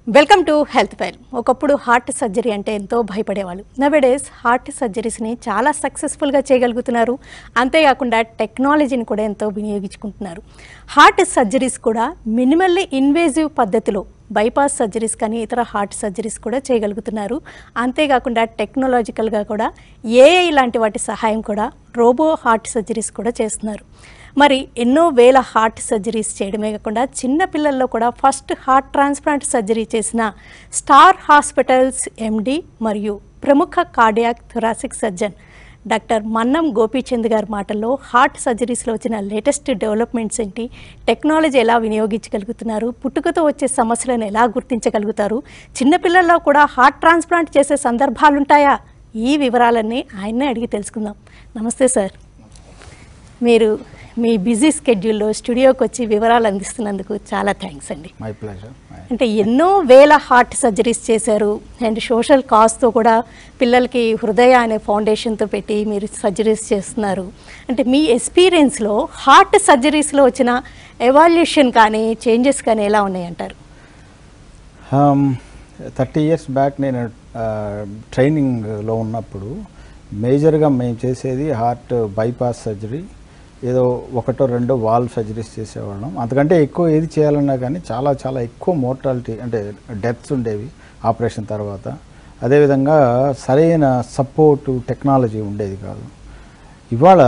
Welcome to health file ఒకప్పుడు heart surgery అంటే ఎంతో భయపడేవాళ్ళు నవేడేస్ హార్ట్ సర్జరీస్ని చాలా సక్సెస్ఫుల్గా చేయగలుగుతున్నారు అంతేకాకుండా టెక్నాలజీని కూడా ఎంతో వినియోగించుకుంటున్నారు హార్ట్ సర్జరీస్ కూడా మినిమల్లీ ఇన్వేజివ్ పద్ధతిలో బైపాస్ సర్జరీస్ కానీ ఇతర హార్ట్ సర్జరీస్ కూడా చేయగలుగుతున్నారు అంతేకాకుండా టెక్నాలజికల్గా కూడా ఏఐ లాంటి వాటి సహాయం కూడా రోబో హార్ట్ సర్జరీస్ కూడా చేస్తున్నారు మరి ఎన్నో వేల హార్ట్ సర్జరీస్ చేయడమే కాకుండా చిన్న పిల్లల్లో కూడా ఫస్ట్ హార్ట్ ట్రాన్స్ప్లాంట్ సర్జరీ చేసిన స్టార్ హాస్పిటల్స్ ఎండి మరియు ప్రముఖ cardiac thoracic surgeon doctor Mannam Gopichand గారి మాటల్లో హార్ట్ సర్జరీస్లో వచ్చిన లేటెస్ట్ డెవలప్మెంట్స్ ఏంటి టెక్నాలజీ ఎలా వినియోగించగలుగుతున్నారు పుట్టుకతో వచ్చే సమస్యలను ఎలా గుర్తించగలుగుతారు చిన్నపిల్లల్లో కూడా హార్ట్ ట్రాన్స్ప్లాంట్ చేసే సందర్భాలు ఉంటాయా ఈ వివరాలన్నీ ఆయన్నే అడిగి తెలుసుకుందాం నమస్తే సార్ మీరు మీ బిజీ స్కెడ్యూల్లో స్టూడియోకి వచ్చి వివరాలు అందిస్తున్నందుకు చాలా థ్యాంక్స్ అండి మై ప్లెజర్ అంటే ఎన్నో వేల హార్ట్ సర్జరీస్ చేశారు అండ్ సోషల్ కాజ్తో కూడా పిల్లలకి హృదయ అనే ఫౌండేషన్తో పెట్టి మీరు సర్జరీస్ చేస్తున్నారు అంటే మీ ఎక్స్పీరియన్స్లో హార్ట్ సర్జరీస్లో వచ్చిన ఎవాల్యూషన్ కానీ చేంజెస్ కానీ ఎలా ఉన్నాయంటారు థర్టీ ఇయర్స్ బ్యాక్ నేను ట్రైనింగ్లో ఉన్నప్పుడు మేజర్గా మేము చేసేది హార్ట్ బైపాస్ సర్జరీ ఏదో ఒకటో రెండో వాల్వ్ సర్జరీస్ చేసేవాళ్ళం అంతకంటే ఎక్కువ ఏది చేయాలన్నా కానీ చాలా చాలా ఎక్కువ మోర్టాలిటీ అంటే డెత్స్ ఉండేవి ఆపరేషన్ తర్వాత అదేవిధంగా సరైన సపోర్టు టెక్నాలజీ ఉండేది కాదు ఇవాళ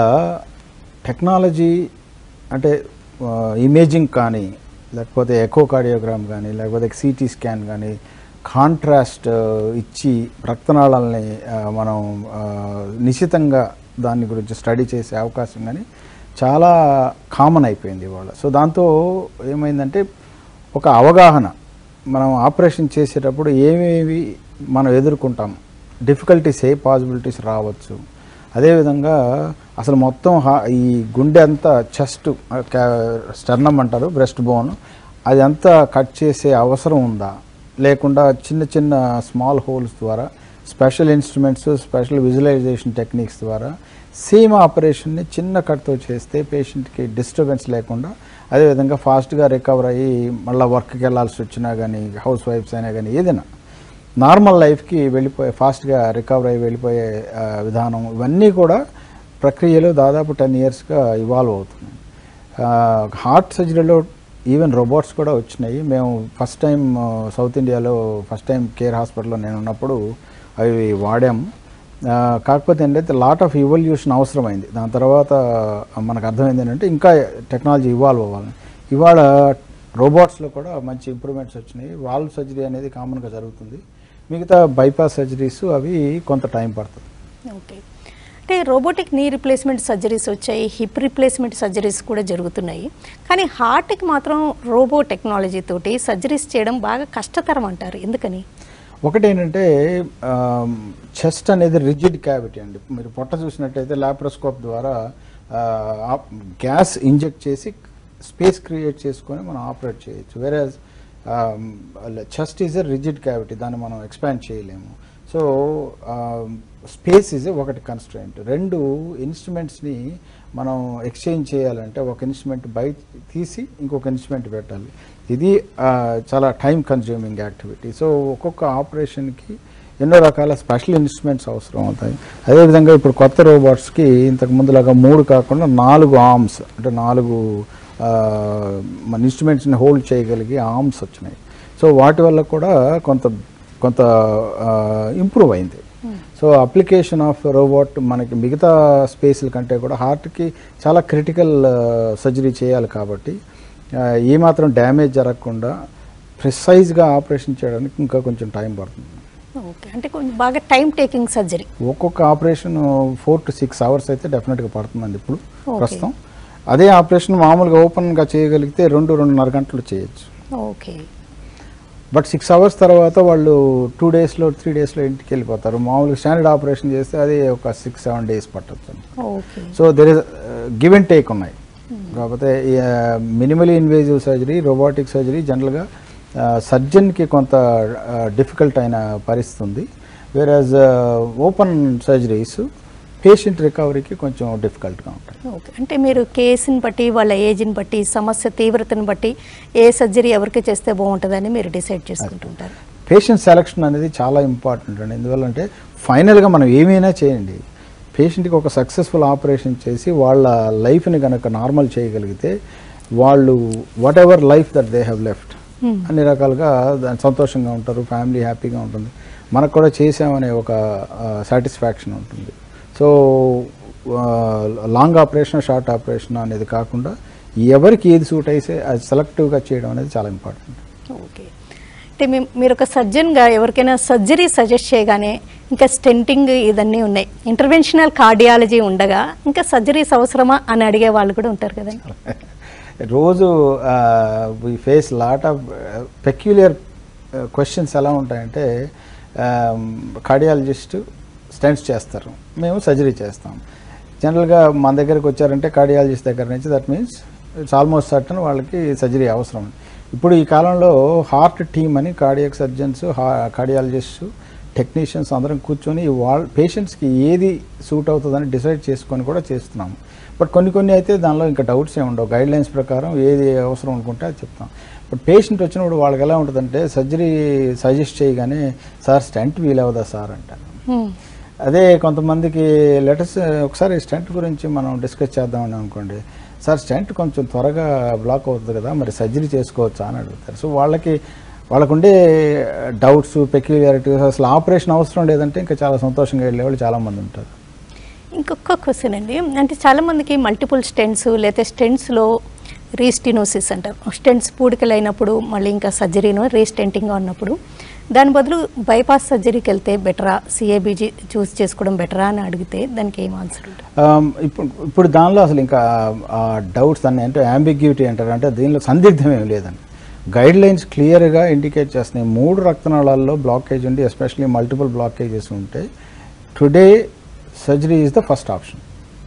టెక్నాలజీ అంటే ఇమేజింగ్ కానీ లేకపోతే ఎకోకార్డియోగ్రామ్ కానీ లేకపోతే సిటీ స్కాన్ కానీ కాంట్రాస్ట్ ఇచ్చి రక్తనాళాలని ఆ, మనం ఆ, నిశితంగా దాని గురించి స్టడీ చేసే అవకాశం కానీ చాలా కామన్ అయిపోయింది ఇవాళ సో దాంతో ఏమైందంటే ఒక అవగాహన మనం ఆపరేషన్ చేసేటప్పుడు ఏమేమి మనం ఎదుర్కొంటాం డిఫికల్టీస్ ఏ పాసిబిలిటీస్ రావచ్చు అదేవిధంగా అసలు మొత్తం హా- ఈ గుండె అంతా చెస్ట్ స్టర్నం అంటారు బ్రెస్ట్ బోన్ అది అంతా కట్ చేసే అవసరం ఉందా లేకుండా చిన్న చిన్న స్మాల్ హోల్స్ ద్వారా special instruments special visualization techniques ద్వారా సేమ్ ఆపరేషన్ని చిన్న కట్తో చేస్తే పేషెంట్కి డిస్టర్బెన్స్ లేకుండా అదేవిధంగా ఫాస్ట్గా రికవర్ అయ్యి మళ్ళీ వర్క్కి వెళ్ళాల్సి వచ్చినా కానీ హౌస్ వైఫ్స్ అయినా కానీ ఏదైనా నార్మల్ లైఫ్కి వెళ్ళిపోయే ఫాస్ట్గా రికవర్ అయ్యి వెళ్ళిపోయే ఆ, విధానం ఇవన్నీ కూడా ప్రక్రియలు దాదాపు టెన్ ఇయర్స్గా ఇవాల్వ్ అవుతున్నాయి హార్ట్ సర్జరీలో ఈవెన్ రోబోట్స్ కూడా వచ్చినాయి మేము ఫస్ట్ టైం సౌత్ ఇండియాలో ఫస్ట్ టైం కేర్ హాస్పిటల్లో నేను ఉన్నప్పుడు అవి వాడాము ఆ, కాకపోతే ఏంటంటే లాట్ ఆఫ్ ఇవల్యూషన్ అవసరమైంది దాని తర్వాత మనకు అర్థమైంది ఏంటంటే ఇంకా టెక్నాలజీ ఇవాల్వ్ అవ్వాలి ఇవాళ రోబోట్స్లో కూడా మంచి ఇంప్రూవ్మెంట్స్ వచ్చినాయి వాల్వ్ సర్జరీ అనేది కామన్గా జరుగుతుంది మిగతా బైపాస్ సర్జరీస్ అవి కొంత టైం పడుతుంది ఓకే అంటే రోబోటిక్ నీ రిప్లేస్మెంట్ సర్జరీస్ వచ్చాయి హిప్ రిప్లేస్మెంట్ సర్జరీస్ కూడా జరుగుతున్నాయి కానీ హార్ట్కి మాత్రం రోబో టెక్నాలజీ తోటి సర్జరీస్ చేయడం బాగా కష్టతరం అంటారు ఎందుకని ఒకటి ఏంటంటే చెస్ట్ అనేది రిజిడ్ క్యావిటీ అండి మీరు పొట్ట చూసినట్టయితే లాప్రోస్కోప్ ద్వారా గ్యాస్ ఇంజెక్ట్ చేసి స్పేస్ క్రియేట్ చేసుకొని మనం ఆపరేట్ చేయొచ్చు వేరే chest is a rigid cavity దాన్ని మనం ఎక్స్పాండ్ చేయలేము సో స్పేస్ ఈజ్ ఒకటి కన్స్ట్రెంట్ రెండు ఇన్స్ట్రుమెంట్స్ని మనం ఎక్స్చేంజ్ చేయాలంటే ఒక ఇన్స్ట్రుమెంట్ బయట తీసి ఇంకొక ఇన్స్ట్రుమెంట్ పెట్టాలి ఇది ఆ, చాలా టైం కన్జ్యూమింగ్ యాక్టివిటీ సో ఒక్కొక్క ఆపరేషన్కి ఎన్నో రకాల స్పెషల్ ఇన్స్ట్రుమెంట్స్ అవసరం అవుతాయి అదేవిధంగా ఇప్పుడు కొత్త రోబోట్స్కి ఇంతకు ముందులాగా మూడు కాకుండా నాలుగు ఆర్మ్స్ అంటే నాలుగు ఆ, మన ఇన్స్ట్రుమెంట్స్ని హోల్డ్ చేయగలిగే ఆర్మ్స్ వచ్చినాయి సో వాటి వల్ల కూడా కొంత కొంత ఇంప్రూవ్ అయింది సో అప్లికేషన్ ఆఫ్ రోబోట్ మనకి మిగతా స్పేస్ల కంటే కూడా హార్ట్కి చాలా క్రిటికల్ సర్జరీ చేయాలి కాబట్టి ఆ, ఏమాత్రం డ్యామేజ్ జరగకుండా ప్రిసైజ్గా ఆపరేషన్ చేయడానికి ఇంకా కొంచెం టైం పడుతుంది ఓకే అంటే కొంచెం బాగా టైం టేకింగ్ సర్జరీ ఒక్కొక్క operation four to six hours అయితే డెఫినెట్గా పడుతుందండి ఇప్పుడు Okay. ప్రస్తుతం అదే ఆపరేషన్ మామూలుగా ఓపెన్గా చేయగలిగితే రెండు రెండున్నర గంటలు చేయొచ్చు ఓకే బట్ సిక్స్ అవర్స్ తర్వాత వాళ్ళు టూ డేస్లో త్రీ డేస్లో ఇంటికి వెళ్ళిపోతారు మామూలుగా స్టాండర్డ్ ఆపరేషన్ చేస్తే అది ఒక సిక్స్ సెవెన్ డేస్ పట్టచ్చు okay so there is give and take ఉన్నాయి కాకపోతే minimally invasive surgery robotic surgery జనరల్గా సర్జన్కి కొంత డిఫికల్ట్ అయిన పరిస్థితి ఉంది వేరాజ్ ఓపెన్ సర్జరీస్ పేషెంట్ రికవరీకి కొంచెం డిఫికల్ట్గా ఉంటుంది ఓకే అంటే మీరు కేసుని బట్టి వాళ్ళ ఏజ్ని బట్టి సమస్య తీవ్రతను బట్టి ఏ సర్జరీ ఎవరికి చేస్తే బాగుంటుందని మీరు డిసైడ్ చేసుకుంటుంటారు పేషెంట్ సెలక్షన్ అనేది చాలా ఇంపార్టెంట్ అండి ఎందువల్లంటే ఫైనల్గా మనం ఏమైనా చేయండి పేషెంట్కి ఒక సక్సెస్ఫుల్ ఆపరేషన్ చేసి వాళ్ళ లైఫ్ని కనుక నార్మల్ చేయగలిగితే వాళ్ళు whatever life that they have left అన్ని రకాలుగా దాని సంతోషంగా ఉంటారు ఫ్యామిలీ హ్యాపీగా ఉంటుంది మనకు కూడా చేసామనే ఒక సాటిస్ఫాక్షన్ ఉంటుంది so long operation short operation అనేది కాకుండా ఎవరికి ఏది సూట్ అయితే అది సెలెక్టివ్గా చేయడం అనేది చాలా ఇంపార్టెంట్ ఓకే అంటే మీ- మీరు ఒక సర్జన్గా ఎవరికైనా సర్జరీ సజెస్ట్ చేయగానే ఇంకా స్టెంటింగ్ ఇవన్నీ ఉన్నాయి ఇంటర్వెన్షనల్ కార్డియాలజీ ఉండగా ఇంకా సర్జరీస్ అవసరమా అని అడిగే వాళ్ళు కూడా ఉంటారు కదండి రోజు we face lot of peculiar questions ఎలా ఉంటాయంటే కార్డియాలజిస్ట్ స్టెంట్స్ చేస్తారు మేము సర్జరీ చేస్తాం జనరల్గా మన దగ్గరకు వచ్చారంటే కార్డియాలజిస్ట్ దగ్గర నుంచి that means it's almost certain వాళ్ళకి సర్జరీ అవసరం ఇప్పుడు ఈ కాలంలో హార్ట్ టీమ్ అని కార్డియాక్ సర్జన్స్ కార్డియాలజిస్ట్ టెక్నీషియన్స్ అందరం కూర్చొని వాళ్ళ పేషెంట్స్కి ఏది సూట్ అవుతుందని డిసైడ్ చేసుకొని కూడా చేస్తున్నాము బట్ కొన్ని కొన్ని అయితే దానిలో ఇంకా డౌట్స్ ఏమి ఉండవు గైడ్ లైన్స్ ప్రకారం ఏది అవసరం అనుకుంటే అది చెప్తాం బట్ పేషెంట్ వచ్చినప్పుడు వాళ్ళకి ఎలా ఉంటుందంటే సర్జరీ సజెస్ట్ చేయగానే సార్ స్టెంట్ వీలవదా సార్ అంటారు హ్మ్. అదే కొంతమందికి లెటర్స్ ఒకసారి స్టెంట్ గురించి మనం డిస్కస్ చేద్దామని అనుకోండి సార్ స్టెంట్ కొంచెం త్వరగా బ్లాక్ అవుతుంది కదా మరి సర్జరీ చేసుకోవచ్చా అని అడుగుతారు సో వాళ్ళకి వాళ్ళకుండే డౌట్స్ పెక్యులారిటీస్ అసలు ఆపరేషన్ అవసరం లేదంటే ఇంకా చాలా సంతోషంగా వెళ్ళే వాళ్ళు చాలామంది ఉంటారు ఇంకొక క్వశ్చన్ అండి అంటే చాలా మందికి మల్టిపుల్ స్టెంట్స్ లేకపోతే స్టెంట్స్లో రీస్టినోసిస్ అంటారు స్టెంట్స్ పూడికలు అయినప్పుడు మళ్ళీ ఇంకా సర్జరీను రీస్టెంటింగ్ ఉన్నప్పుడు దాని బదులు బైపాస్ సర్జరీకి వెళ్తే బెటరా సిఏబీజీ చూస్ చేసుకోవడం బెటరా అని అడిగితే దానికి ఏం ఆన్సర్ ఉంటుంది Um, ఇప్పుడు ఇప్పుడు దానిలో అసలు ఇంకా డౌట్స్ అన్నీ అంటే అంబిగ్యూటీ అంటారు అంటే దీనిలో సందిగ్ధం ఏం లేదండి గైడ్ లైన్స్ క్లియర్గా ఇండికేట్ చేస్తున్నాయి మూడు రక్తనాళాల్లో బ్లాకేజ్ ఉండి ఎస్పెషల్లీ మల్టిపుల్ బ్లాకేజెస్ ఉంటే today surgery is the first option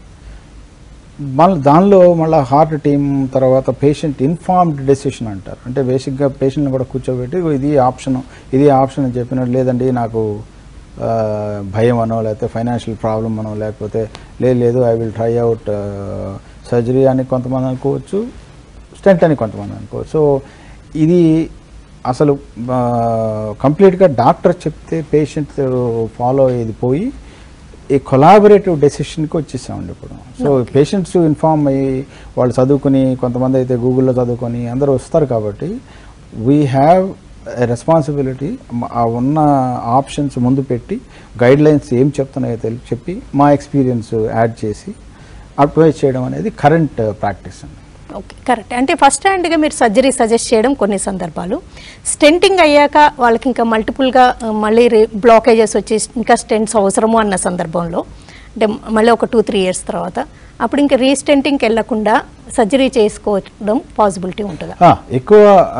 మళ్ళీ దానిలో మళ్ళీ హార్ట్ టీమ్ తర్వాత పేషెంట్ ఇన్ఫార్మ్డ్ డెసిషన్ అంటారు అంటే బేసిక్గా పేషెంట్ని కూడా కూర్చోబెట్టి "ఇగో ఇది ఆప్షన్ ఇది ఆప్షన్ అని చెప్పినట్టు లేదండి నాకు ఆ, భయం అనో లేకపోతే ఫైనాన్షియల్ ప్రాబ్లం అనో లేకపోతే లేదు లేదు I will try out surgery అని కొంతమంది అనుకోవచ్చు స్టెంట్ అని కొంతమంది అనుకోవచ్చు సో ఇది అసలు కంప్లీట్గా డాక్టర్ చెప్తే పేషెంట్ ఫాలో అయ్యేది పోయి ఈ కొలాబరేటివ్ డెసిషన్కి వచ్చేసామండి ఇప్పుడు సో పేషెంట్స్ ఇన్ఫార్మ్ అయ్యి వాళ్ళు చదువుకుని కొంతమంది అయితే గూగుల్లో చదువుకొని అందరూ వస్తారు కాబట్టి వీ హ్యావ్ రెస్పాన్సిబిలిటీ ఆ ఉన్న ఆప్షన్స్ ముందు పెట్టి గైడ్ లైన్స్ ఏం చెప్తున్నాయో తెలిపి చెప్పి మా ఎక్స్పీరియన్స్ యాడ్ చేసి అడ్వైజ్ చేయడం అనేది కరెంట్ ప్రాక్టీస్ అండి ఓకే కరెక్ట్ అంటే ఫస్ట్ హ్యాండ్గా మీరు సర్జరీ సజెస్ట్ చేయడం కొన్ని సందర్భాలు స్టెంటింగ్ అయ్యాక వాళ్ళకి ఇంకా మల్టిపుల్గా మళ్ళీ బ్లాకేజెస్ వచ్చి ఇంకా స్టెంట్స్ అవసరము అన్న సందర్భంలో అంటే మళ్ళీ ఒక టూ త్రీ ఇయర్స్ తర్వాత అప్పుడు ఇంకా రీస్టెంటింగ్కి వెళ్లకుండా సర్జరీ చేసుకోవడం పాసిబిలిటీ ఉంటుందా ఆ, ఎక్కువ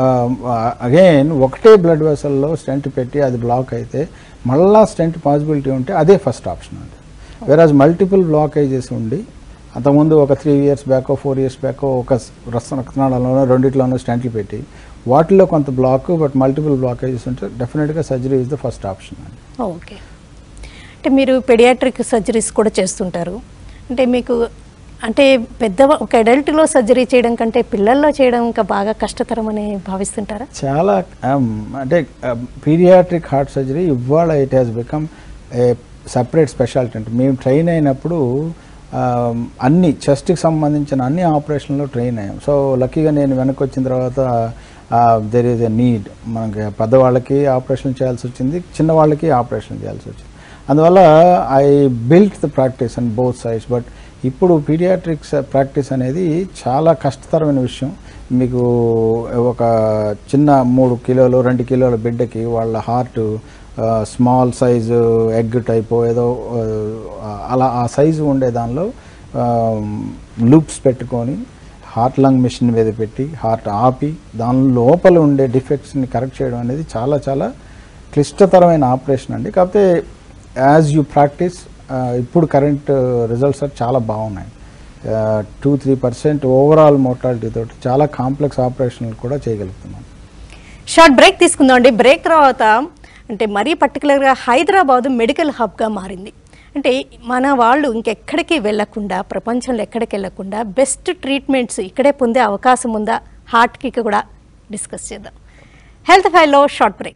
అగైన్ ఒకటే బ్లడ్ వెసల్లో స్టెంట్ పెట్టి అది బ్లాక్ అయితే మళ్ళా స్టెంట్ పాసిబిలిటీ ఉంటే అదే ఫస్ట్ ఆప్షన్ అండి వెరాజ్ మల్టిపుల్ బ్లాకేజెస్ ఉండి అంతకుముందు ఒక three years back four years back ఒక రక్త రక్తనాళంలోనో రెండిట్లోనో స్టెంట్లు పెట్టి వాటిలో కొంత బ్లాక్ బట్ మల్టిపుల్ బ్లాకేజెస్ ఉంటే డెఫినెట్గా surgery is the first option అండి ఓకే అంటే మీరు పెడియాట్రిక్ సర్జరీస్ కూడా చేస్తుంటారు అంటే మీకు అంటే పెద్ద ఒక అడల్ట్లో సర్జరీ చేయడం కంటే పిల్లల్లో చేయడం ఇంకా బాగా కష్టతరమని భావిస్తుంటారా చాలా um, అంటే పీడియాట్రిక్ హార్ట్ సర్జరీ ఇవాళ it has become a separate speciality అంటే మేము ట్రైన్ అయినప్పుడు um, అన్ని చెస్ట్కి సంబంధించిన అన్ని ఆపరేషన్లో ట్రైన్ అయ్యాం సో లక్కీగా నేను వెనక్కి వచ్చిన తర్వాత దెర్ ఈజ్ ఎ నీడ్ మనకి పెద్దవాళ్ళకి ఆపరేషన్ చేయాల్సి వచ్చింది చిన్నవాళ్ళకి ఆపరేషన్ చేయాల్సి వచ్చింది అందువల్ల I built the practice and both sides but ఇప్పుడు పీడియాట్రిక్స్ ప్రాక్టీస్ అనేది చాలా కష్టతరమైన విషయం మీకు ఒక చిన్న మూడు కిలోలు రెండు కిలోల బిడ్డకి వాళ్ళ heart small size egg type ఏదో ఆ, అలా ఆ సైజు ఉండే దానిలో లూప్స్ పెట్టుకొని హార్ట్ లంగ్ మిషన్ మీద పెట్టి హార్ట్ ఆపి దాని లోపల ఉండే డిఫెక్ట్స్ని కరెక్ట్ చేయడం అనేది చాలా చాలా క్లిష్టతరమైన ఆపరేషన్ అండి కాకపోతే యాజ్ యూ ప్రాక్టీస్ ఇప్పుడు కరెంట్ రిజల్ట్స్ చాలా బాగున్నాయి two three percent overall mortality తోటి చాలా కాంప్లెక్స్ ఆపరేషన్లు కూడా చేయగలుగుతున్నాం షార్ట్ బ్రేక్ తీసుకుందాం అండి బ్రేక్ తర్వాత అంటే మరీ పర్టికులర్గా హైదరాబాద్ మెడికల్ హబ్గా మారింది అంటే మన వాళ్ళు ఇంకెక్కడికి వెళ్ళకుండా ప్రపంచంలో ఎక్కడికి వెళ్ళకుండా బెస్ట్ ట్రీట్మెంట్స్ ఇక్కడే పొందే అవకాశం ఉందా హార్ట్కి కూడా డిస్కస్ చేద్దాం హెల్త్ ఫైల్లో short break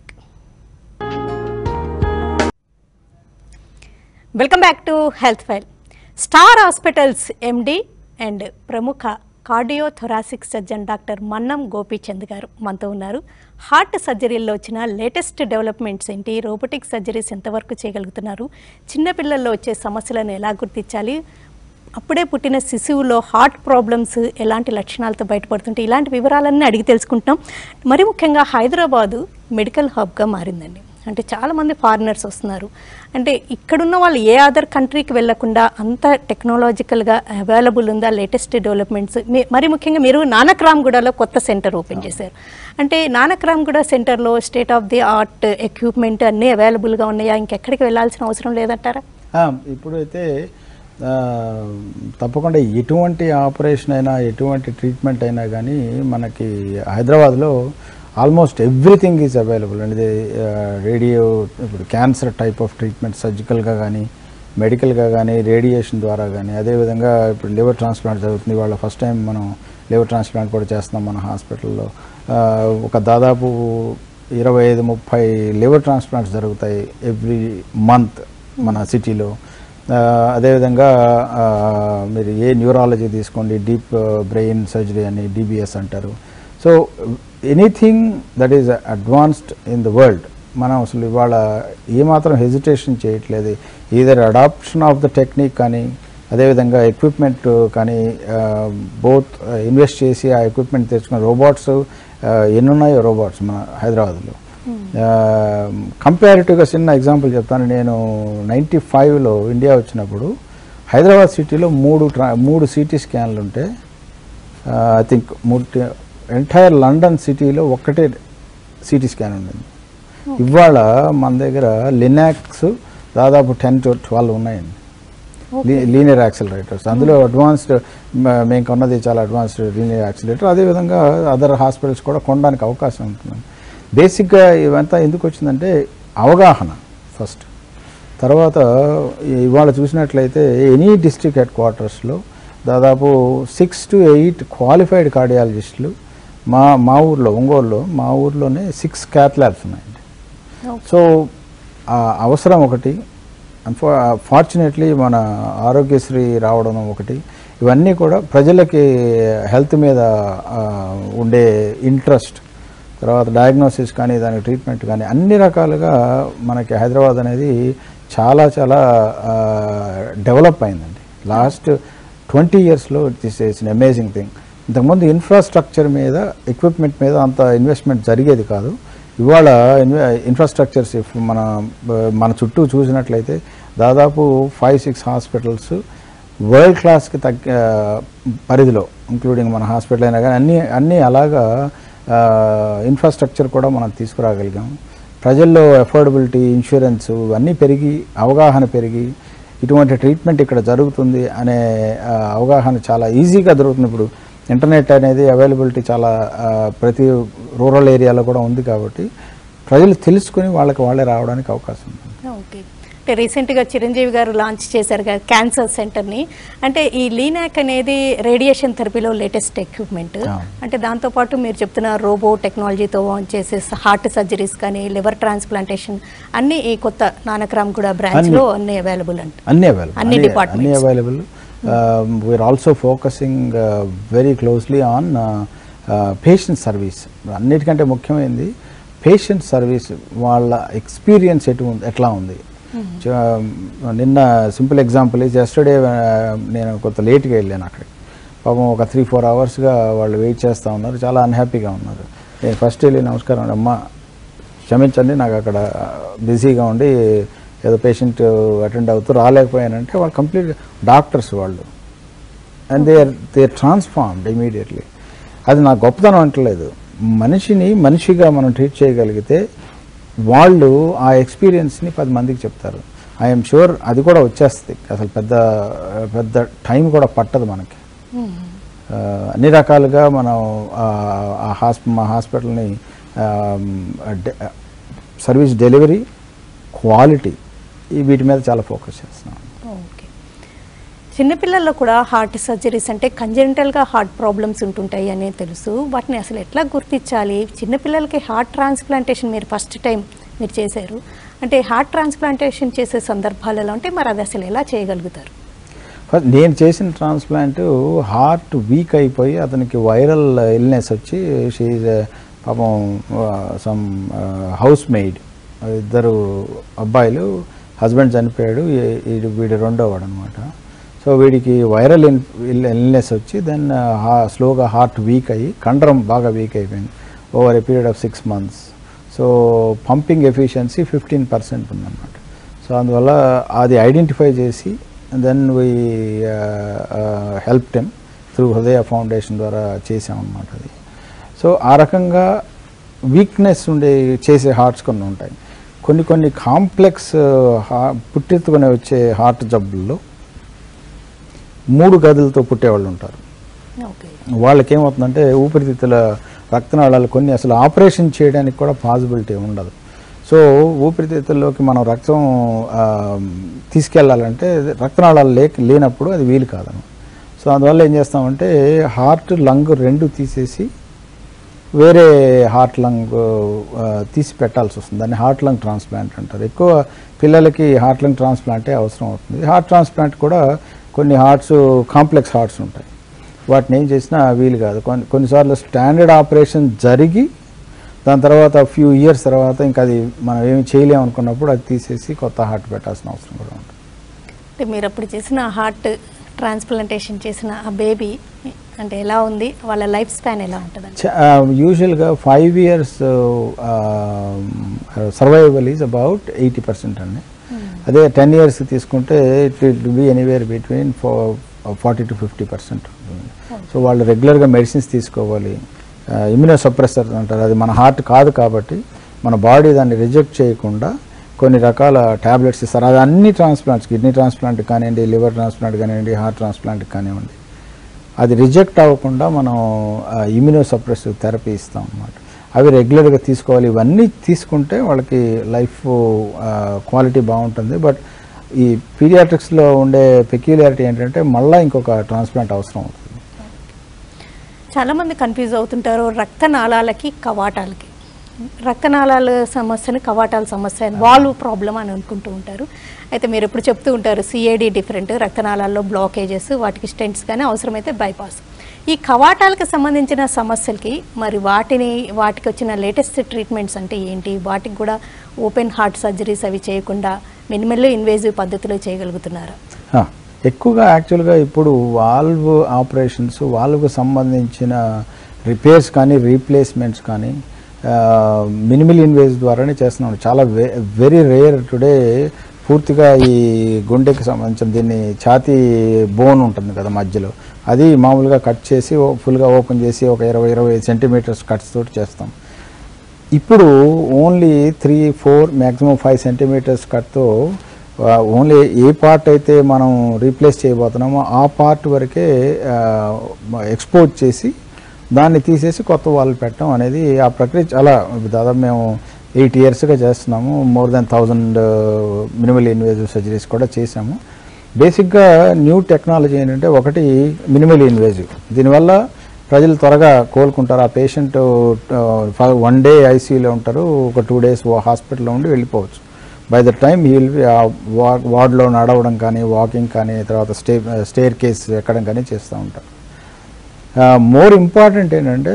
welcome back to health file star hospitals MD and ప్రముఖ cardio thoracic surgeon doctor Mannam Gopichand garu మనతో ఉన్నారు హార్ట్ సర్జరీల్లో వచ్చిన లేటెస్ట్ డెవలప్మెంట్స్ ఏంటి రోబోటిక్ సర్జరీస్ ఎంతవరకు చేయగలుగుతున్నారు చిన్నపిల్లల్లో వచ్చే సమస్యలను ఎలా గుర్తించాలి అప్పుడే పుట్టిన శిశువులో హార్ట్ ప్రాబ్లమ్స్ ఎలాంటి లక్షణాలతో బయటపడుతుంటే ఇలాంటి వివరాలన్నీ అడిగి తెలుసుకుంటున్నాం మరి ముఖ్యంగా హైదరాబాదు మెడికల్ హబ్గా మారిందండి అంటే చాలామంది ఫారినర్స్ వస్తున్నారు అంటే ఇక్కడున్న వాళ్ళు ఏ అదర్ కంట్రీకి వెళ్లకుండా అంత టెక్నాలజికల్గా అవైలబుల్ ఉందా లేటెస్ట్ డెవలప్మెంట్స్ మీ- మరి ముఖ్యంగా మీరు నానక్రామ్గూడలో కొత్త సెంటర్ ఓపెన్ చేశారు అంటే నానక్రామ్గూడ సెంటర్లో state of the art equipment అన్నీ అవైలబుల్గా ఉన్నాయా ఇంకెక్కడికి వెళ్ళాల్సిన అవసరం లేదంటారా ఆ, ఇప్పుడైతే ఆ, తప్పకుండా ఎటువంటి ఆపరేషన్ అయినా ఎటువంటి ట్రీట్మెంట్ అయినా కానీ మనకి హైదరాబాద్లో ఆల్మోస్ట్ ఎవ్రీథింగ్ ఈజ్ అవైలబుల్ అంటే రేడియో ఇప్పుడు క్యాన్సర్ టైప్ ఆఫ్ ట్రీట్మెంట్ సర్జికల్గా కానీ మెడికల్గా కానీ రేడియేషన్ ద్వారా కానీ అదేవిధంగా ఇప్పుడు లివర్ ట్రాన్స్ప్లాంట్ జరుగుతుంది వాళ్ళ ఫస్ట్ టైం మనం లివర్ ట్రాన్స్ప్లాంట్ కూడా చేస్తున్నాం మన హాస్పిటల్లో ఆ, ఒక దాదాపు ఇరవై ఐదు ముప్పై లివర్ ట్రాన్స్ప్లాంట్స్ జరుగుతాయి ఎవ్రీ మంత్ మన సిటీలో ఆ, అదేవిధంగా ఆ, మీరు ఏ న్యూరాలజీ తీసుకోండి డీప్ బ్రెయిన్ సర్జరీ అని డిబిఎస్ అంటారు so anything that is advanced in the world మనం అసలు ఇవాళ ఏమాత్రం హెజిటేషన్ చేయట్లేదు either adoption of the technique కానీ అదేవిధంగా ఎక్విప్మెంట్ కానీ బోత్ ఇన్వెస్ట్ చేసి ఆ ఎక్విప్మెంట్ తెచ్చుకున్న రోబోట్స్ ఎన్ని ఉన్నాయో రోబోట్స్ మన హైదరాబాద్లో కంపారిటివ్గా చిన్న ఎగ్జాంపుల్ చెప్తాను నేను నైంటీ ఫైవ్లో ఇండియా వచ్చినప్పుడు హైదరాబాద్ సిటీలో మూడు ట్రా మూడు సిటీ స్కాన్లు ఉంటే ఐ థింక్ మూడు ఎంటైర్ లండన్ సిటీలో ఒక్కటే సిటీ స్కాన్ ఉండింది ఇవాళ మన దగ్గర లినాక్స్ దాదాపు టెన్ టు ట్వెల్వ్ ఉన్నాయండి లీనియర్ యాక్సిలరేటర్స్ అందులో అడ్వాన్స్డ్ మేము కొన్నది చాలా అడ్వాన్స్డ్ లీనియర్ యాక్సిలరేటర్ అదేవిధంగా అదర్ హాస్పిటల్స్ కూడా కొనడానికి అవకాశం ఉంటుంది బేసిక్గా ఇవంతా ఎందుకు వచ్చిందంటే అవగాహన ఫస్ట్ తర్వాత ఇవాళ చూసినట్లయితే ఎనీ డిస్ట్రిక్ట్ హెడ్ క్వార్టర్స్లో దాదాపు సిక్స్ టు ఎయిట్ క్వాలిఫైడ్ కార్డియాలజిస్టులు మా మా ఊర్లో ఒంగోలులో మా ఊర్లోనే సిక్స్ క్యాత్ ల్యాబ్స్ ఉన్నాయండి సో ఆ అవసరం ఒకటి అన్ఫా ఫార్చునేట్లీ మన ఆరోగ్యశ్రీ రావడం ఒకటి ఇవన్నీ కూడా ప్రజలకి హెల్త్ మీద ఆ, ఉండే ఇంట్రెస్ట్ తర్వాత డయాగ్నోసిస్ కానీ దానికి ట్రీట్మెంట్ కానీ అన్ని రకాలుగా మనకి హైదరాబాద్ అనేది చాలా చాలా డెవలప్ అయిందండి లాస్ట్ ట్వంటీ ఇయర్స్లో this is an amazing thing ఇంతకుముందు ఇన్ఫ్రాస్ట్రక్చర్ మీద ఎక్విప్మెంట్ మీద అంత ఇన్వెస్ట్మెంట్ జరిగేది కాదు ఇవాళ ఇన్ఫ్రాస్ట్రక్చర్స్ మన మన చుట్టూ చూసినట్లయితే దాదాపు ఫైవ్ సిక్స్ హాస్పిటల్స్ వరల్డ్ క్లాస్కి తగ్గ పరిధిలో ఇంక్లూడింగ్ మన హాస్పిటల్ అయినా కానీ అన్నీ అన్నీ అలాగా ఇన్ఫ్రాస్ట్రక్చర్ కూడా మనం తీసుకురాగలిగాం ప్రజల్లో అఫోర్డబిలిటీ ఇన్సూరెన్స్ అన్నీ పెరిగి అవగాహన పెరిగి ఇటువంటి ట్రీట్మెంట్ ఇక్కడ జరుగుతుంది అనే ఆ, అవగాహన చాలా ఈజీగా దొరుకుతుంది ఇప్పుడు ఇంటర్నెట్ అనేది అవైలబిలిటీ చాలా ఆ, ప్రతి రూరల్ ఏరియాలో కూడా ఉంది కాబట్టి ప్రజలు తెలుసుకుని వాళ్ళకి వాళ్ళే రావడానికి అవకాశం ఉంది ఓకే అంటే రీసెంట్గా చిరంజీవి గారు లాంచ్ చేశారు కదా క్యాన్సర్ సెంటర్ని అంటే ఈ లీనాక్ అనేది రేడియేషన్ థెరపీలో లేటెస్ట్ ఎక్విప్మెంట్ అవును. అంటే దాంతోపాటు మీరు చెప్తున్న రోబో టెక్నాలజీతో చేసే హార్ట్ సర్జరీస్ కానీ లివర్ ట్రాన్స్ప్లాంటేషన్ అన్ని ఈ కొత్త నానక్రామ్ కూడా బ్రాంచ్లో అన్ని అవైలబుల్ అంట అన్ని అవైలబుల్ అన్ని అన్ని departments. Available we are also focusing very closely on patient service అన్నిటికంటే ముఖ్యమైనది పేషెంట్ సర్వీస్ వాళ్ళ ఎక్స్పీరియన్స్ ఎటు ఉంది ఎట్లా ఉంది చ- నిన్న సింపుల్ ఎగ్జాంపుల్ ఈజ్ ఎస్టర్డే నేను కొంత లేట్గా వెళ్ళాను అక్కడికి పాపం ఒక త్రీ ఫోర్ అవర్స్గా వాళ్ళు వెయిట్ చేస్తూ ఉన్నారు చాలా అన్హ్యాపీగా ఉన్నారు నేను ఫస్ట్ వెళ్ళి నమస్కారం అండి అమ్మా క్షమించండి నాకు అక్కడ బిజీగా ఉండి ఏదో పేషెంట్ అటెండ్ అవుతూ రాలేకపోయానంటే వాళ్ళు కంప్లీట్ డాక్టర్స్ వాళ్ళు and they are they transformed immediately అది నా గొప్పతనం అంటలేదు మనిషిని మనిషిగా మనం ట్రీట్ చేయగలిగితే వాళ్ళు ఆ ఎక్స్పీరియన్స్ని పది మందికి చెప్తారు ఐఎమ్ షూర్ అది కూడా వచ్చేస్తుంది అసలు పెద్ద పెద్ద టైం కూడా పట్టదు మనకి ఆ, అన్ని రకాలుగా మనం ఆ, ఆ హాస్ప మా హాస్పిటల్ని సర్వీస్ డెలివరీ క్వాలిటీ ఈ వీటి మీద చాలా ఫోకస్ చేస్తున్నాం ఓకే చిన్నపిల్లల్లో కూడా హార్ట్ సర్జరీస్ అంటే కంజెంటల్గా హార్ట్ ప్రాబ్లమ్స్ ఉంటుంటాయి అనే తెలుసు వాటిని అసలు ఎట్లా గుర్తించాలి చిన్నపిల్లలకి హార్ట్ ట్రాన్స్ప్లాంటేషన్ మీరు ఫస్ట్ టైం మీరు చేశారు అంటే హార్ట్ ట్రాన్స్ప్లాంటేషన్ చేసే సందర్భాలలో అంటే మరి అది అసలు ఎలా చేయగలుగుతారు ఫస్ట్ నేను చేసిన ట్రాన్స్ప్లాంట్ హార్ట్ వీక్ అయిపోయి అతనికి వైరల్ ఇల్నెస్ వచ్చి షీఈ్ పాపం సమ్ హౌస్ మెయిడ్ ఇద్దరు అబ్బాయిలు హస్బెండ్ చనిపోయాడు ఈ- ఈ- వీడి రెండో వాడు అనమాట సో వీడికి వైరల్ ఇల్నెస్ వచ్చి దెన్ స్లోగా హార్ట్ వీక్ అయ్యి కండరం బాగా వీక్ అయిపోయింది over a period of six months so pumping efficiency fifteen percent ఉందన్నమాట సో అందువల్ల అది ఐడెంటిఫై చేసి then we help them through Hrudaya foundation ద్వారా చేసామన్నమాట అది సో ఆ రకంగా వీక్నెస్ ఉండే చేసే హార్ట్స్ కొన్ని ఉంటాయి కొన్ని కొన్ని కాంప్లెక్స్ పుట్టెత్తుకుని వచ్చే హార్ట్ జబ్బుల్లో మూడు గదులతో పుట్టేవాళ్ళు ఉంటారు ఓకే వాళ్ళకి ఏమవుతుందంటే ఊపిరితిత్తుల రక్తనాళాలు కొన్ని అసలు ఆపరేషన్ చేయడానికి కూడా పాసిబిలిటీ ఉండదు సో ఊపిరితిత్తుల్లోకి మనం రక్తం ఆ, తీసుకెళ్ళాలంటే రక్తనాళాలు లేక లేనప్పుడు అది వీలు కాదను సో అందువల్ల ఏం చేస్తామంటే హార్ట్ లంగ్ రెండు తీసేసి వేరే హార్ట్ లంగ్ ఆ, తీసి పెట్టాల్సి వస్తుంది దాన్ని హార్ట్ లంగ్ ట్రాన్స్ప్లాంట్ అంటారు ఎక్కువ పిల్లలకి హార్ట్ లంగ్ ట్రాన్స్ప్లాంటే అవసరం అవుతుంది హార్ట్ ట్రాన్స్ప్లాంట్ కూడా కొన్ని హార్ట్స్ కాంప్లెక్స్ హార్ట్స్ ఉంటాయి వాటిని ఏం చేసినా వీలు కాదు కొన్ని కొన్నిసార్లు స్టాండర్డ్ ఆపరేషన్ జరిగి దాని తర్వాత ఫ్యూ ఇయర్స్ తర్వాత ఇంకా అది మనం ఏమి చేయలేము అనుకున్నప్పుడు అది తీసేసి కొత్త హార్ట్ పెట్టాల్సిన అవసరం కూడా ఉంటుంది అంటే మీరు అప్పుడు చేసిన హార్ట్ ట్రాన్స్ప్లాంటేషన్ చేసిన ఆ బేబీ అంటే ఎలా ఉంది వాళ్ళ లైఫ్ స్పాన్ ఎలా ఉంటుందండి యూజువల్గా five years survival is about eighty percent అండి అదే టెన్ ఇయర్స్ తీసుకుంటే it will be anywhere between forty to fifty percent so వాళ్ళు రెగ్యులర్గా మెడిసిన్స్ తీసుకోవాలి ఇమ్యూనో సప్రెసర్ అంటారు అది మన హార్ట్ కాదు కాబట్టి మన బాడీ దాన్ని రిజెక్ట్ చేయకుండా కొన్ని రకాల ట్యాబ్లెట్స్ ఇస్తారు అది అన్ని ట్రాన్స్ప్లాంట్స్ కిడ్నీ ట్రాన్స్ప్లాంట్ కానివ్వండి లివర్ ట్రాన్స్ప్లాంట్ కానివ్వండి హార్ట్ ట్రాన్స్ప్లాంట్ కానివ్వండి అది రిజెక్ట్ అవ్వకుండా మనం ఇమ్యూనో సప్రెసివ్ థెరపీ ఇస్తాం అన్నమాట అవి రెగ్యులర్గా తీసుకోవాలి ఇవన్నీ తీసుకుంటే వాళ్ళకి లైఫ్ క్వాలిటీ బాగుంటుంది బట్ ఈ పీడియాట్రిక్స్లో ఉండే పెక్యులారిటీ ఏంటంటే మళ్ళీ ఇంకొక ట్రాన్స్ప్లాంట్ అవసరం అవుతుంది చాలామంది కన్ఫ్యూజ్ అవుతుంటారు రక్తనాళాలకి కవాటాలకి రక్తనాళాల సమస్యని కవాటాల సమస్య వాల్వ్ ప్రాబ్లం అని అనుకుంటూ ఉంటారు అయితే మీరు ఎప్పుడు చెప్తూ ఉంటారు సిఏడి డిఫరెంట్ రక్తనాళాల్లో బ్లాకేజెస్ వాటికి స్టెంట్స్ కానీ అవసరమైతే బైపాస్ ఈ కవాటాలకు సంబంధించిన సమస్యలకి మరి వాటిని వాటికి వచ్చిన లేటెస్ట్ ట్రీట్మెంట్స్ అంటే ఏంటి వాటికి కూడా ఓపెన్ హార్ట్ సర్జరీస్ అవి చేయకుండా మినిమల్ ఇన్వేజివ్ పద్ధతిలో చేయగలుగుతున్నారా ఆ, ఎక్కువగా యాక్చువల్గా ఇప్పుడు వాల్వ్ ఆపరేషన్స్ వాల్వ్కు సంబంధించిన రిపేర్స్ కానీ రీప్లేస్మెంట్స్ కానీ మినిమల్ ఇన్వేజ్ ద్వారానే చేస్తున్నాం చాలా వెరీ రేర్ టుడే పూర్తిగా ఈ గుండెకి సంబంధించిన దీన్ని ఛాతీ బోన్ ఉంటుంది కదా మధ్యలో అది మామూలుగా కట్ చేసి ఫుల్గా ఓపెన్ చేసి ఒక ఇరవై ఇరవై సెంటీమీటర్స్ కట్స్ తోటి చేస్తాం ఇప్పుడు only three four maximum five centimetres కట్తో ఓన్లీ ఏ పార్ట్ అయితే మనం రీప్లేస్ చేయబోతున్నామో ఆ పార్ట్ వరకే ఎక్స్పోర్ట్ చేసి దాన్ని తీసేసి కొత్త వాళ్ళు పెట్టడం అనేది ఆ ప్రక్రియ చాలా దాదాపు మేము ఎయిట్ ఇయర్స్గా చేస్తున్నాము more than thousand minimal invasive surgeries కూడా చేసాము బేసిక్గా న్యూ టెక్నాలజీ ఏంటంటే ఒకటి మినిమల్ ఇన్వేజివ్ దీనివల్ల ప్రజలు త్వరగా కోలుకుంటారు ఆ పేషెంట్ వన్ డే ఐసీయూలో ఉంటారు ఒక టూ డేస్ హాస్పిటల్లో ఉండి వెళ్ళిపోవచ్చు బై ద టైమ్ ఈ విల్ వార్డ్లో నడవడం కానీ వాకింగ్ కానీ తర్వాత స్టే స్టేర్ కేస్ ఎక్కడం కానీ చేస్తూ ఉంటారు మోర్ ఇంపార్టెంట్ ఏంటంటే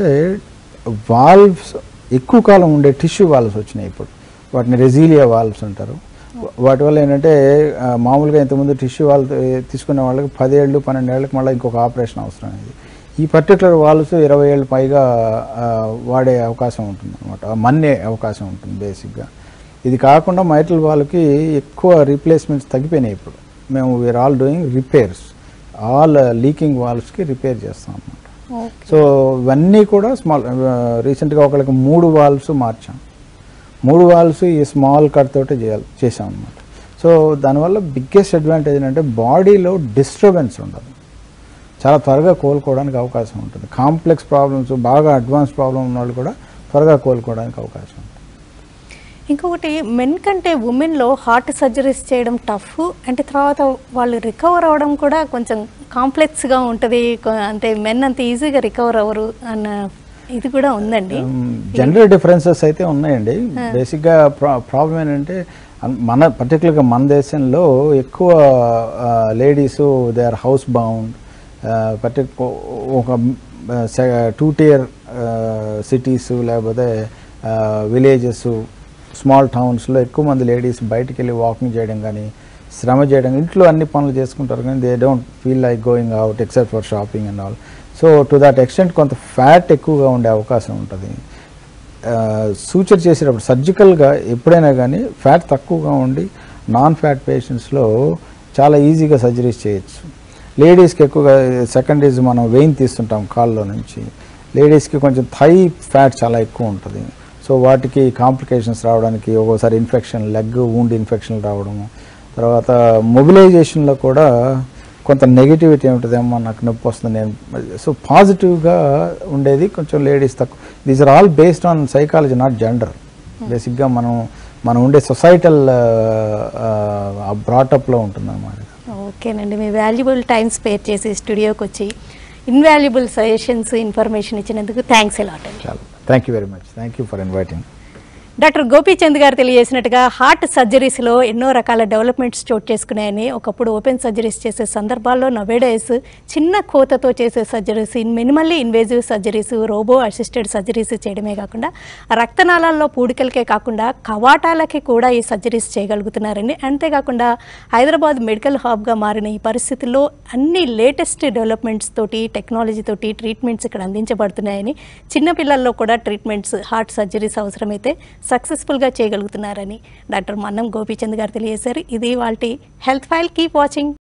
వాల్వ్స్ ఎక్కువ కాలం ఉండే టిష్యూ వాల్వ్స్ వచ్చినాయి ఇప్పుడు వాటిని రెజీలియా వాల్వ్స్ అంటారు వాటి వల్ల ఏంటంటే ఆ, మామూలుగా ఇంతకుముందు టిష్యూ వాల్ తీసుకునే వాళ్ళకి పదేళ్ళు పన్నెండేళ్ళకి మళ్ళీ ఇంకొక ఆపరేషన్ అవసరం అయింది ఈ పర్టికులర్ వాల్వ్స్ ఇరవై ఏళ్ళు పైగా ఆ, వాడే అవకాశం ఉంటుంది అనమాట మన్నే అవకాశం ఉంటుంది బేసిక్గా ఇది కాకుండా మైటల్ వాళ్ళకి ఎక్కువ రీప్లేస్మెంట్స్ తగ్గిపోయినాయి ఇప్పుడు మేము we are all doing repairs all leaking వాల్వ్స్కి రిపేర్ చేస్తాం అన్నమాట ఓకే సో ఇవన్నీ కూడా స్మాల్ రీసెంట్గా ఒకళ్ళకి మూడు వాల్వ్స్ మార్చాం మూడు వాల్వ్స్ ఈ స్మాల్ కట్ తోటి చేయాలి చేసాం అనమాట సో దానివల్ల బిగ్గెస్ట్ అడ్వాంటేజ్ ఏంటంటే బాడీలో డిస్టర్బెన్స్ ఉండదు చాలా త్వరగా కోలుకోవడానికి అవకాశం ఉంటుంది కాంప్లెక్స్ ప్రాబ్లమ్స్ బాగా అడ్వాన్స్ ప్రాబ్లం ఉన్న వాళ్ళు కూడా త్వరగా కోలుకోవడానికి అవకాశం ఉంటుంది ఇంకొకటి మెన్ కంటే ఉమెన్లో హార్ట్ సర్జరీస్ చేయడం టఫ్ అంటే తర్వాత వాళ్ళు రికవర్ అవ్వడం కూడా కొంచెం కాంప్లెక్స్గా ఉంటుంది కొ- అంటే మెన్ అంత ఈజీగా రికవర్ అవ్వరు అన్న ఇది కూడా ఉందండి జెండర్ డిఫరెన్సెస్ అయితే ఉన్నాయండి బేసిక్గా ప్రా ప్రాబ్లం ఏంటంటే అన్- మన పర్టికులర్గా మన దేశంలో ఎక్కువ ladies they are house bound పర్టికు ఒక టూ టియర్ సిటీస్ లేకపోతే విలేజెస్ స్మాల్ టౌన్స్లో ఎక్కువ మంది లేడీస్ బయటికి వెళ్ళి వాకింగ్ చేయడం కానీ శ్రమ చేయడం ఇంట్లో అన్ని పనులు చేసుకుంటారు కానీ they don't feel like going out except for shopping and all so to that extent కొంత ఫ్యాట్ ఎక్కువగా ఉండే అవకాశం ఉంటుంది సూచర్ చేసేటప్పుడు సర్జికల్గా ఎప్పుడైనా కానీ ఫ్యాట్ తక్కువగా ఉండి నాన్ ఫ్యాట్ పేషెంట్స్లో చాలా ఈజీగా సర్జరీస్ చేయొచ్చు లేడీస్కి ఎక్కువగా సెకండ్ ఈజ్ మనం వెయిన్ తీస్తుంటాం కాల్లో నుంచి లేడీస్కి కొంచెం థై ఫ్యాట్ చాలా ఎక్కువ ఉంటుంది సో వాటికి కాంప్లికేషన్స్ రావడానికి ఒక్కోసారి ఇన్ఫెక్షన్ లెగ్ వూండ్ ఇన్ఫెక్షన్ రావడము తర్వాత మొబిలైజేషన్లో కూడా కొంత నెగిటివిటీ ఉంటుందేమో నాకు నొప్పి వస్తుంది నేను సో పాజిటివ్గా ఉండేది కొంచెం లేడీస్ తక్కువ these are all based on psychology not gender బేసిక్గా మనం మనం ఉండే సొసైటల్ బ్రాటప్లో ఉంటుంది అన్నమాట ఓకేనండి మీ వాల్యుబుల్ టైం స్పేర్ చేసి స్టూడియోకి వచ్చి ఇన్వాల్యుబుల్ సజెషన్స్ ఇన్ఫర్మేషన్ ఇచ్చినందుకు థ్యాంక్స్ ఎలాట్ అండి చాలా thank you very much thank you for inviting doctor Gopichand garu తెలియజేసినట్టుగా హార్ట్ సర్జరీస్లో ఎన్నో రకాల డెవలప్మెంట్స్ చోటు చేసుకున్నాయని ఒకప్పుడు ఓపెన్ సర్జరీస్ చేసే సందర్భాల్లో నవేడేస్ చిన్న కోతతో చేసే surgeries minimally invasive surgeries robo assisted surgeries చేయడమే కాకుండా రక్తనాళాల్లో పూడికలకే కాకుండా కవాటాలకి కూడా ఈ సర్జరీస్ చేయగలుగుతున్నారండి అంతేకాకుండా హైదరాబాద్ మెడికల్ హబ్గా మారిన ఈ పరిస్థితుల్లో అన్ని లేటెస్ట్ డెవలప్మెంట్స్ తోటి టెక్నాలజీ తోటి ట్రీట్మెంట్స్ ఇక్కడ అందించబడుతున్నాయని చిన్నపిల్లల్లో కూడా ట్రీట్మెంట్స్ హార్ట్ సర్జరీస్ అవసరమైతే సక్సెస్ఫుల్గా చేయగలుగుతున్నారని డాక్టర్ మన్నం గోపీచంద్ గారు తెలియజేశారు ఇది వాళ్ళ హెల్త్ ఫైల్ కీప్ వాచింగ్